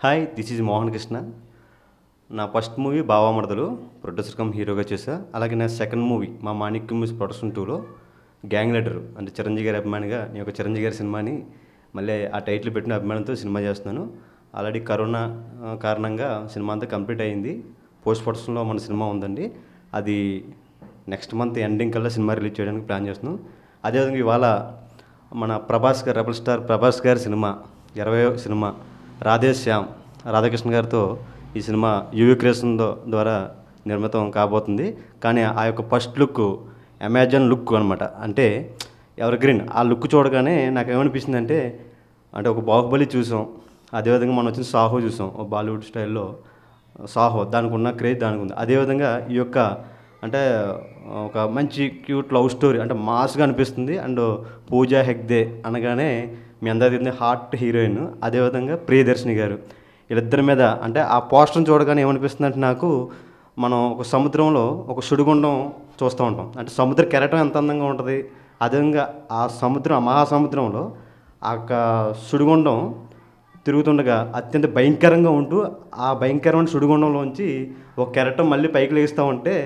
Hi this is Mohan Krishna నా first movie Bava Maradalu producer come హీరోగా చేశా అలాగే నా సెకండ్ మూవీ మా మాణిక్య మూవీస్ ప్రొడక్షన్ టూలో గ్యాంగ్ లీడర్ అంటే చిరంజీవి గారి అభిమానిగా నేను ఒక చిరంజీవి గారి సినిమాని మళ్ళీ ఆ టైటిల్ పెట్టిన అభిమానంతో సినిమా చేస్తున్నాను ఆల్రెడీ కరోనా ఆ, కారణంగా సినిమా అంతా కంప్లీట్ అయింది పోస్ట్ ప్రొడక్షన్లో మన సినిమా ఉందండి అది నెక్స్ట్ మంత్ ఎండింగ్ కల్లా సినిమా రిలీజ్ చేయడానికి ప్లాన్ చేస్తున్నాం అదేవిధంగా ఇవాళ మన ప్రభాస్ గారు రెబల్ స్టార్ ప్రభాస్ గారి సినిమా ఇరవై సినిమా రాధే శ్యామ్ రాధాకృష్ణ గారితో ఈ సినిమా యూవీ క్రియేషన్ దో- ద్వారా నిర్మితం కాబోతుంది కానీ ఆ యొక్క ఫస్ట్ లుక్ అమెజాన్ లుక్ అనమాట అంటే ఎవర్ గ్రీన్ ఆ లుక్ చూడగానే నాకు ఏమనిపించింది అంటే అంటే ఒక బాహుబలి చూసాం అదేవిధంగా మనం వచ్చిన సాహో చూసాం ఒక బాలీవుడ్ స్టైల్లో సాహో దానికి ఉన్న క్రేజ్ దానికి ఉంది అదేవిధంగా ఈ యొక్క అంటే ఒక మంచి క్యూట్ లవ్ స్టోరీ అంటే మాస్గా అనిపిస్తుంది అండ్ పూజా హెగ్దే అనగానే మీ అందరికీ హార్ట్ హీరోయిన్ అదేవిధంగా ప్రియదర్శిని గారు వీళ్ళిద్దరి మీద అంటే ఆ పోస్టర్ని చూడగానే ఏమనిపిస్తుంది అంటే నాకు మనం ఒక సముద్రంలో ఒక సుడిగుండం చూస్తూ ఉంటాం అంటే సముద్ర కెరటం ఎంత అందంగా ఉంటుంది అదేవిధంగా ఆ సముద్రం ఆ మహాసముద్రంలో ఆ యొక్క సుడిగుండం తిరుగుతుండగా అత్యంత భయంకరంగా ఉంటూ ఆ భయంకరమైన సుడిగుండంలోంచి ఒక కెరటం మళ్ళీ పైకి లేస్తూ ఉంటే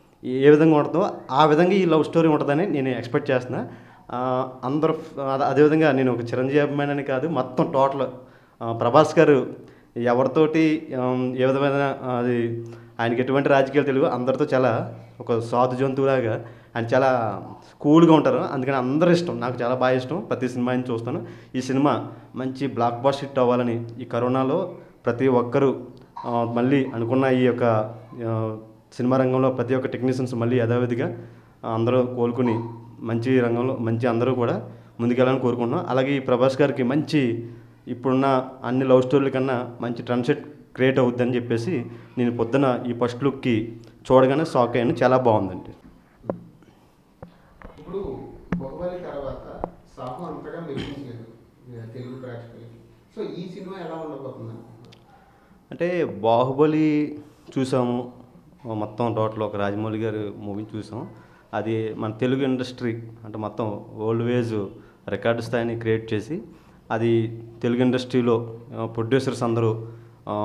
ఏ విధంగా ఉంటుందో ఆ విధంగా ఈ లవ్ స్టోరీ ఉంటుందని నేను ఎక్స్పెక్ట్ చేస్తున్నా ఆ, అందరూ అదే- అదేవిధంగా నేను ఒక చిరంజీవి అభిమాని కాదు మొత్తం టోటల్ ఆ, ప్రభాస్ గారు ఎవరితోటి ఆమ్, ఏ విధమైన ఆ, అది ఆయనకి ఎటువంటి రాజకీయాలు తెలియదు అందరితో చాలా ఒక సాధు జంతువులాగా ఆయన చాలా కూల్గా ఉంటారు అందుకని అందరూ ఇష్టం నాకు చాలా బాగా ఇష్టం ప్రతి సినిమాని చూస్తాను ఈ సినిమా మంచి బ్లాక్ బాస్ హిట్ అవ్వాలని ఈ కరోనాలో ప్రతి ఒక్కరూ ఆ, మళ్ళీ అనుకున్న ఈ యొక్క ఆ, సినిమా రంగంలో ప్రతి ఒక్క టెక్నీషియన్స్ మళ్ళీ యథావిధిగా ఆ, అందరూ కోలుకుని మంచి రంగంలో మంచి అందరూ కూడా ముందుకెళ్ళాలని కోరుకుంటున్నాం అలాగే ఈ ప్రభాస్ గారికి మంచి ఇప్పుడున్న అన్ని లవ్ స్టోరీల కన్నా మంచి ట్రెండ్ సెట్ క్రియేట్ అవుద్దని చెప్పేసి నేను పొద్దున ఈ ఫస్ట్ లుక్కి చూడగానే షాక్ అయ్యాను చాలా బాగుందండి ఇప్పుడు బాహుబలి తర్వాత సాహు అంతగా మెప్పించలేదు ఇక తెలుగు ప్రేక్షకులకి సో ఈ సినిమా ఎలా ఉండబోతుంది అనుకుంటున్నారు అంటే బాహుబలి చూసాము మొత్తం టోటల్ ఒక రాజమౌళి గారి మూవీ చూసాం అది మన తెలుగు ఇండస్ట్రీ అంటే మొత్తం ఓల్డ్ వేజ్ రికార్డు స్థాయిని క్రియేట్ చేసి అది తెలుగు ఇండస్ట్రీలో ప్రొడ్యూసర్స్ అందరూ ఆ,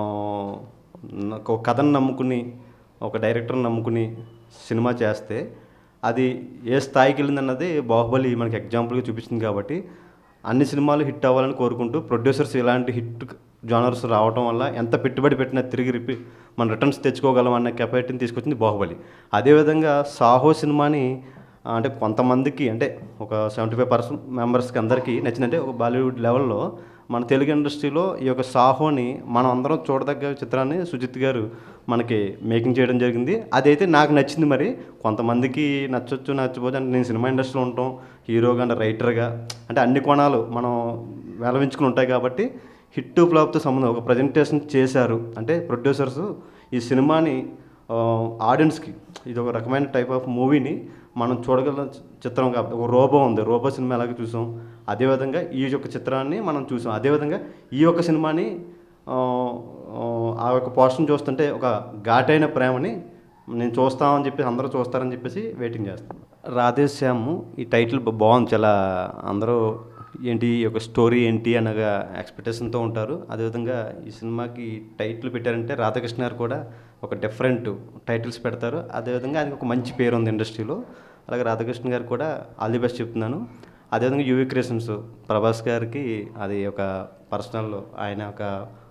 ఒక కథను నమ్ముకుని ఒక డైరెక్టర్ని నమ్ముకుని సినిమా చేస్తే అది ఏ స్థాయికి వెళ్ళిందన్నది బాహుబలి మనకి ఎగ్జాంపుల్గా చూపించింది కాబట్టి అన్ని సినిమాలు హిట్ అవ్వాలని కోరుకుంటూ ప్రొడ్యూసర్స్ ఇలాంటి హిట్ జానర్స్ రావడం వల్ల ఎంత పెట్టుబడి పెట్టినా తిరిగి రిపీ మన రిటర్న్స్ తెచ్చుకోగలం అన్న కెపాసిటీని తీసుకొచ్చింది బాహుబలి అదేవిధంగా సాహో సినిమాని ఆ, అంటే కొంతమందికి అంటే ఒక సెవెంటీ ఫైవ్ పర్సెంట్ మెంబర్స్కి అందరికీ నచ్చిందంటే ఒక బాలీవుడ్ లెవెల్లో మన తెలుగు ఇండస్ట్రీలో ఈ యొక్క సాహోని మనం అందరం చూడదగ్గ చిత్రాన్ని సుజిత్ గారు మనకి మేకింగ్ చేయడం జరిగింది అదైతే నాకు నచ్చింది మరి కొంతమందికి నచ్చొచ్చు నచ్చపోతే అంటే నేను సినిమా ఇండస్ట్రీలో ఉంటాం హీరోగా అంటే రైటర్గా అంటే అన్ని కోణాలు మనం వెలవించుకుని ఉంటాయి కాబట్టి హిట్ ఫ్లాప్తో సంబంధం ఒక ప్రజెంటేషన్ చేశారు అంటే ప్రొడ్యూసర్స్ ఈ సినిమాని ఆడియన్స్కి ఇది ఒక రకమైన టైప్ ఆఫ్ మూవీని మనం చూడగల చిత్రం కాబట్టి ఒక రోబో ఉంది రోబో సినిమా ఎలాగ చూసాం అదేవిధంగా ఈ యొక్క చిత్రాన్ని మనం చూసాం అదేవిధంగా ఈ యొక్క సినిమాని ఆ, ఆ, ఆ యొక్క పోస్టర్ని చూస్తుంటే ఒక ఘాటైన ప్రేమని నేను చూస్తామని చెప్పి అందరూ చూస్తారని చెప్పేసి వెయిటింగ్ చేస్తాను రాధేశ్యాము ఈ టైటిల్ బా- బాగుంది చాలా అందరూ ఏంటి ఈ యొక్క స్టోరీ ఏంటి అనగా ఎక్స్పెక్టేషన్తో ఉంటారు అదేవిధంగా ఈ సినిమాకి టైటిల్ పెట్టారంటే రాధాకృష్ణ గారు కూడా ఒక డిఫరెంట్ టైటిల్స్ పెడతారు అదేవిధంగా ఆయనకి ఒక మంచి పేరు ఉంది ఇండస్ట్రీలో అలాగే రాధాకృష్ణ గారు కూడా ఆల్ ది బెస్ట్ చెప్తున్నాను అదేవిధంగా యూవీ క్రియేషన్స్ ప్రభాస్ గారికి అది ఒక పర్సనల్ ఆయన ఒక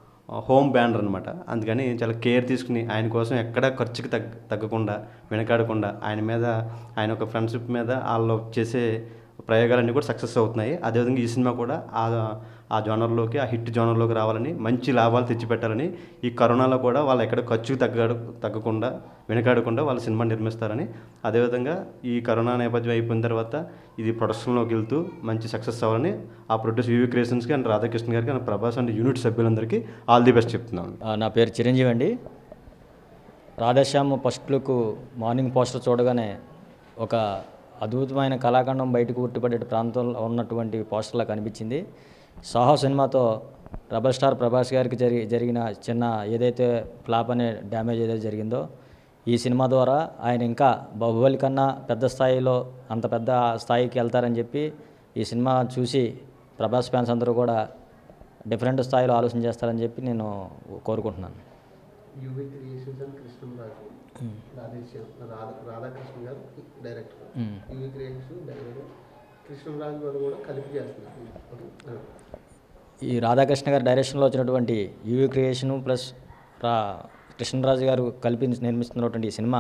హోమ్ బ్యానర్ అనమాట అందుకని చాలా కేర్ తీసుకుని ఆయన కోసం ఎక్కడ ఖర్చుకి తగ్గ తగ్గకుండా వెనకాడకుండా ఆయన మీద ఆయన ఒక ఫ్రెండ్షిప్ మీద వాళ్ళు చేసే ప్రయోగాలన్నీ కూడా సక్సెస్ అవుతున్నాయి అదేవిధంగా ఈ సినిమా కూడా ఆ ఆ జోనర్లోకి ఆ హిట్ జోనర్లోకి రావాలని మంచి లాభాలు తెచ్చిపెట్టాలని ఈ కరోనాలో కూడా వాళ్ళు ఎక్కడ ఖర్చుకి తగ్గ తగ్గకుండా వెనకాడకుండా వాళ్ళ సినిమా నిర్మిస్తారని అదేవిధంగా ఈ కరోనా నేపథ్యం అయిపోయిన తర్వాత ఇది ప్రొడక్షన్లోకి వెళ్తూ మంచి సక్సెస్ అవ్వాలని ఆ ప్రొడ్యూస్ యూవీ క్రియేషన్స్కి అండ్ రాధాకృష్ణ గారికి అండ్ ప్రభాస్ అండ్ యూనిట్ సభ్యులందరికీ ఆల్ ది బెస్ట్ చెప్తున్నాను ఆ, నా పేరు చిరంజీవి అండి Radhe Shyam first look morning poster చూడగానే ఒక అద్భుతమైన కళాఖండం బయటకు ఉట్టిపడే ప్రాంతంలో ఉన్నటువంటి పోస్టర్లా కనిపించింది సాహో సినిమాతో రెబల్ స్టార్ ప్రభాస్ గారికి జరి జరిగిన చిన్న ఏదైతే ఫ్లాప్ అనే డ్యామేజ్ ఏదైతే జరిగిందో ఈ సినిమా ద్వారా ఆయన ఇంకా బాహుబలి కన్నా పెద్ద స్థాయిలో అంత పెద్ద స్థాయికి వెళ్తారని చెప్పి ఈ సినిమా చూసి ప్రభాస్ ఫ్యాన్స్ అందరూ కూడా డిఫరెంట్ స్థాయిలో ఆలోచన చేస్తారని చెప్పి నేను కోరుకుంటున్నాను UV creations and Krishnaraju Radhe Shyam Radha Radhakrishna గారు డైరెక్టర్ మ్మ్. యూవి క్రియేషన్స్ డైరెక్టర్ కృష్ణరాజు గారు కూడా కలిపి చేస్తున్నారు ఓకే. ఈ రాధాకృష్ణ గారి డైరెక్షన్లో వచ్చినటువంటి యూవీ క్రియేషను ప్లస్ రా కృష్ణరాజు గారు కలిపి నిర్మిస్తున్నటువంటి ఈ సినిమా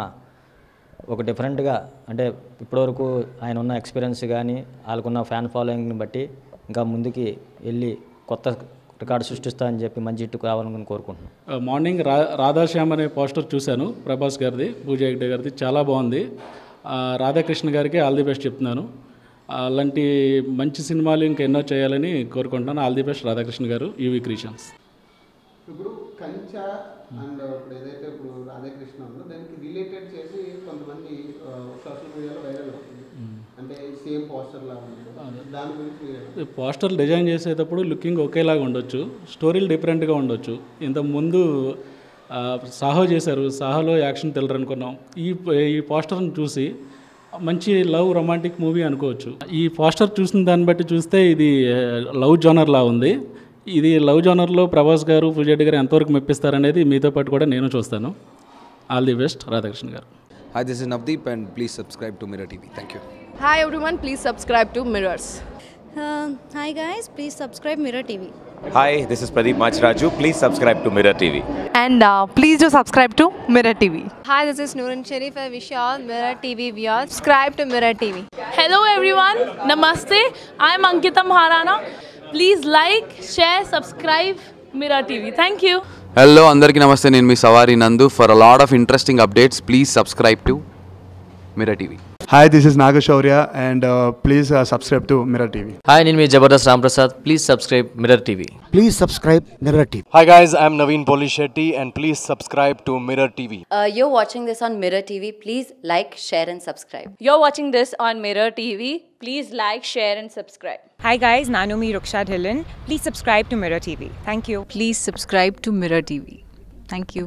ఒక డిఫరెంట్గా అంటే ఇప్పటివరకు ఆయన ఉన్న ఎక్స్పీరియన్స్ కానీ వాళ్ళకున్న ఫ్యాన్ ఫాలోయింగ్ని బట్టి ఇంకా ముందుకి వెళ్ళి కొత్త రికార్డు సృష్టిస్తా అని చెప్పి మంచి హిట్ కావాలని కోరుకుంటున్నాను మార్నింగ్ రా రాధాశ్యామ్ అనే పోస్టర్ చూశాను ప్రభాస్ గారిది పూజ హెగ్డే గారిది చాలా బాగుంది ఆ, రాధాకృష్ణ గారికి ఆల్ ది బెస్ట్ చెప్తున్నాను అలాంటి మంచి సినిమాలు ఇంకెన్నో చేయాలని కోరుకుంటున్నాను ఆల్ ది బెస్ట్ రాధాకృష్ణ గారు యూవి క్రియేషన్స్ ఇప్పుడు కంచా అండ్ ఇప్పుడు ఏదైతే ఇప్పుడు రాధాకృష్ణ ఉందో దానికి రిలేటెడ్ చేసి కొంతమంది సోషల్ మీడియాలో వైరల్ అవుతుంది అంటే సేమ్ పోస్టర్ లాగా ఉంది దాని గురించి మీరు ఏమంటారు? పోస్టర్ డిజైన్ చేసేటప్పుడు లుకింగ్ ఒకేలాగా ఉండొచ్చు స్టోరీలు డిఫరెంట్గా ఉండొచ్చు ఇంత ముందు ఆ, సాహో చేశారు సాహోలో యాక్షన్ తెలరు అనుకున్నాం ఈ ఈ పోస్టర్ని చూసి మంచి లవ్ రొమాంటిక్ మూవీ అనుకోవచ్చు ఈ పోస్టర్ చూసిన దాన్ని బట్టి చూస్తే ఇది లవ్ జోనర్ లా ఉంది ఇది లవ్ జోనర్లో ప్రభాస్ గారు పూజెడ్డి గారు ఎంతవరకు మెప్పిస్తారనేది మీతో పాటు కూడా నేను చూస్తాను ఆల్ ది బెస్ట్ రాధాకృష్ణ గారు Hi, this is Navdeep, and please subscribe to Mirror TV. Thank you. Hi everyone, please subscribe to Mirrors. Uh, hi guys, please subscribe Mirror TV. Hi, this is Pradeep Machraju. Please subscribe to Mirror TV. And uh, please do subscribe to Mirror TV. Hi, this is Noorun Sharif. I wish you all Mirror TV viewers. Subscribe to Mirror TV. Hello everyone, Namaste. I'm Ankita Maharana. Please like, share, subscribe Mirror TV. Thank you. Hello అందరికీ నమస్తే నేను మీ Savari Nandu for a lot of interesting updates please subscribe to Mirror TV Hi, this is Nagashaurya, and uh, please uh, subscribe to Mirror TV. Hi నేను మీ Jabardasth Ramprasad please subscribe Mirror TV Please subscribe Mirror TV. Hi guys, I'm Naveen Polishetty and please subscribe to Mirror TV. Uh, you're watching this on Mirror TV. Please like, share, and subscribe. You're watching this on Mirror TV. Please like, share, and subscribe. Hi guys, Nanumi Ruksha Dhillon. Please subscribe to Mirror TV. Thank you. Please subscribe to Mirror TV. Thank you.